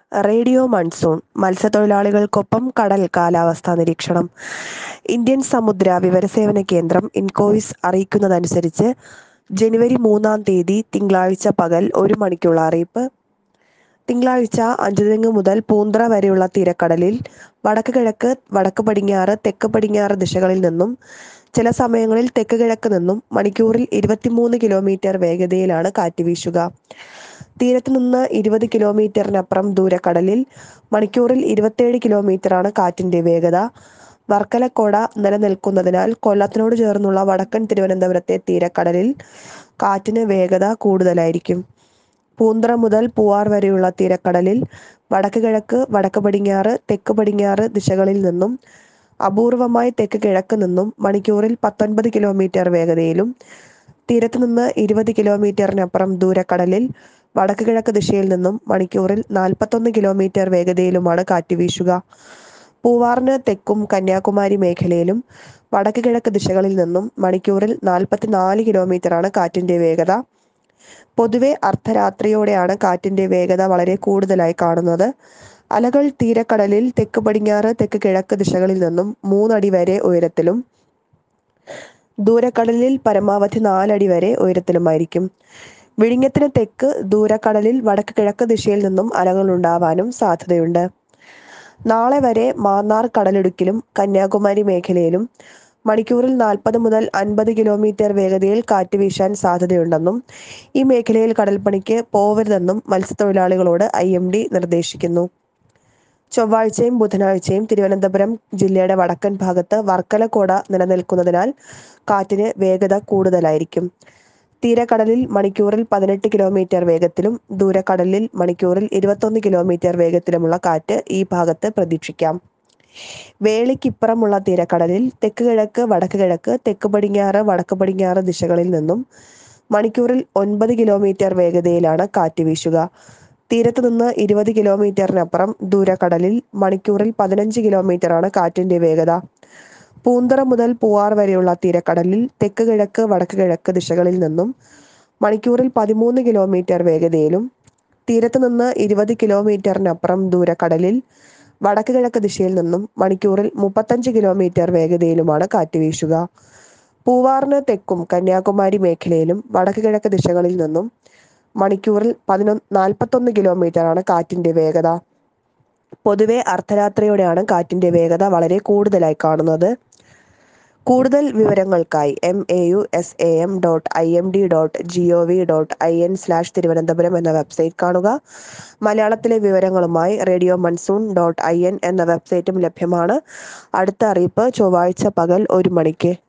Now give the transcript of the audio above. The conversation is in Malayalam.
റേഡിയോ മൺസൂൺ മത്സ്യത്തൊഴിലാളികൾക്കൊപ്പം കടൽ കാലാവസ്ഥാ നിരീക്ഷണം ഇന്ത്യൻ സമുദ്ര വിവരസേവന കേന്ദ്രം ഇൻകോയിസ് അറിയിക്കുന്നതനുസരിച്ച് ജനുവരി മൂന്നാം തീയതി തിങ്കളാഴ്ച പകൽ ഒരു മണിക്കുള്ള അറിയിപ്പ് തിങ്കളാഴ്ച അഞ്ചുതെങ്ങ് മുതൽ പൂന്തറ വരെയുള്ള തീരക്കടലിൽ വടക്ക് കിഴക്ക് വടക്ക് പടിഞ്ഞാറ് തെക്ക് പടിഞ്ഞാറ് ദിശകളിൽ നിന്നും ചില സമയങ്ങളിൽ തെക്ക് കിഴക്ക് നിന്നും മണിക്കൂറിൽ ഇരുപത്തിമൂന്ന് കിലോമീറ്റർ വേഗതയിലാണ് കാറ്റ് വീശുക തീരത്ത് നിന്ന് ഇരുപത് കിലോമീറ്ററിനപ്പുറം ദൂരക്കടലിൽ മണിക്കൂറിൽ ഇരുപത്തേഴ് കിലോമീറ്ററാണ് കാറ്റിന്റെ വേഗത വർക്കലക്കോട നിലനിൽക്കുന്നതിനാൽ കൊല്ലത്തിനോട് ചേർന്നുള്ള വടക്കൻ തിരുവനന്തപുരത്തെ തീരക്കടലിൽ കാറ്റിന് വേഗത കൂടുതലായിരിക്കും പൂന്തറ മുതൽ പൂവാർ വരെയുള്ള തീരക്കടലിൽ വടക്ക് കിഴക്ക് വടക്ക് പടിഞ്ഞാറ് തെക്ക് പടിഞ്ഞാറ് ദിശകളിൽ നിന്നും അപൂർവമായി തെക്ക് കിഴക്ക് നിന്നും മണിക്കൂറിൽ പത്തൊൻപത് കിലോമീറ്റർ വേഗതയിലും തീരത്ത് നിന്ന് ഇരുപത് കിലോമീറ്ററിനപ്പുറം ദൂരക്കടലിൽ വടക്ക് കിഴക്ക് ദിശയിൽ നിന്നും മണിക്കൂറിൽ നാൽപ്പത്തൊന്ന് കിലോമീറ്റർ വേഗതയിലുമാണ് കാറ്റ് വീശുക പൂവാറിന് തെക്കും കന്യാകുമാരി മേഖലയിലും വടക്ക് കിഴക്ക് ദിശകളിൽ നിന്നും മണിക്കൂറിൽ നാൽപ്പത്തിനാല് കിലോമീറ്ററാണ് കാറ്റിന്റെ വേഗത പൊതുവെ അർദ്ധരാത്രിയോടെയാണ് കാറ്റിന്റെ വേഗത വളരെ കൂടുതലായി കാണുന്നത് അലകൾ തീരക്കടലിൽ തെക്ക് പടിഞ്ഞാറ് തെക്ക് കിഴക്ക് ദിശകളിൽ നിന്നും മൂന്നടി വരെ ഉയരത്തിലും ദൂരക്കടലിൽ പരമാവധി നാലടി വരെ ഉയരത്തിലുമായിരിക്കും വിഴിഞ്ഞത്തിന് തെക്ക് ദൂരക്കടലിൽ വടക്ക് കിഴക്ക് ദിശയിൽ നിന്നും അലകൾ ഉണ്ടാവാനും സാധ്യതയുണ്ട് നാളെ വരെ മാന്നാർ കടലിടുക്കിലും കന്യാകുമാരി മേഖലയിലും മണിക്കൂറിൽ നാൽപ്പത് മുതൽ അൻപത് കിലോമീറ്റർ വേഗതയിൽ കാറ്റ് വീശാൻ സാധ്യതയുണ്ടെന്നും ഈ മേഖലയിൽ കടൽപ്പണിക്ക് പോവരുതെന്നും മത്സ്യത്തൊഴിലാളികളോട് ഐ എം ഡി നിർദ്ദേശിക്കുന്നു ചൊവ്വാഴ്ചയും ബുധനാഴ്ചയും തിരുവനന്തപുരം ജില്ലയുടെ വടക്കൻ ഭാഗത്ത് വർക്കലക്കോട നിലനിൽക്കുന്നതിനാൽ കാറ്റിന് വേഗത കൂടുതലായിരിക്കും തീരക്കടലിൽ മണിക്കൂറിൽ പതിനെട്ട് കിലോമീറ്റർ വേഗത്തിലും ദൂരക്കടലിൽ മണിക്കൂറിൽ ഇരുപത്തൊന്ന് കിലോമീറ്റർ വേഗത്തിലുമുള്ള കാറ്റ് ഈ ഭാഗത്ത് പ്രതീക്ഷിക്കാം വേളിക്കിപ്പുറമുള്ള തീരക്കടലിൽ തെക്ക് കിഴക്ക് വടക്ക് കിഴക്ക് തെക്ക് പടിഞ്ഞാറ് വടക്ക് പടിഞ്ഞാറ് ദിശകളിൽ നിന്നും മണിക്കൂറിൽ ഒൻപത് കിലോമീറ്റർ വേഗതയിലാണ് കാറ്റ് വീശുക തീരത്ത് നിന്ന് ഇരുപത് കിലോമീറ്ററിനപ്പുറം ദൂരക്കടലിൽ മണിക്കൂറിൽ പതിനഞ്ച് കിലോമീറ്ററാണ് കാറ്റിന്റെ വേഗത പൂന്തറ മുതൽ പൂവാർ വരെയുള്ള തീരക്കടലിൽ തെക്ക് കിഴക്ക് വടക്ക് കിഴക്ക് ദിശകളിൽ നിന്നും മണിക്കൂറിൽ പതിമൂന്ന് കിലോമീറ്റർ വേഗതയിലും തീരത്ത് നിന്ന് ഇരുപത് കിലോമീറ്ററിനപ്പുറം ദൂരക്കടലിൽ വടക്ക് കിഴക്ക് ദിശയിൽ നിന്നും മണിക്കൂറിൽ മുപ്പത്തഞ്ച് കിലോമീറ്റർ വേഗതയിലുമാണ് കാറ്റ് വീശുക പൂവാറിന് തെക്കും കന്യാകുമാരി മേഖലയിലും വടക്ക് കിഴക്ക് ദിശകളിൽ നിന്നും മണിക്കൂറിൽ പതിനൊന്ന് നാൽപ്പത്തൊന്ന് കിലോമീറ്ററാണ് കാറ്റിന്റെ വേഗത പൊതുവെ അർദ്ധരാത്രിയോടെയാണ് കാറ്റിന്റെ വേഗത വളരെ കൂടുതലായി കാണുന്നത് കൂടുതൽ വിവരങ്ങൾക്കായി M A U S A M dot I M D dot G O V dot I N slash Thiruvananthapuram എന്ന വെബ്സൈറ്റ് കാണുക മലയാളത്തിലെ വിവരങ്ങളുമായി radio monsoon dot I N എന്ന വെബ്സൈറ്റും ലഭ്യമാണ് അടുത്ത അറിയിപ്പ് ചൊവ്വാഴ്ച പകൽ ഒരു മണിക്ക്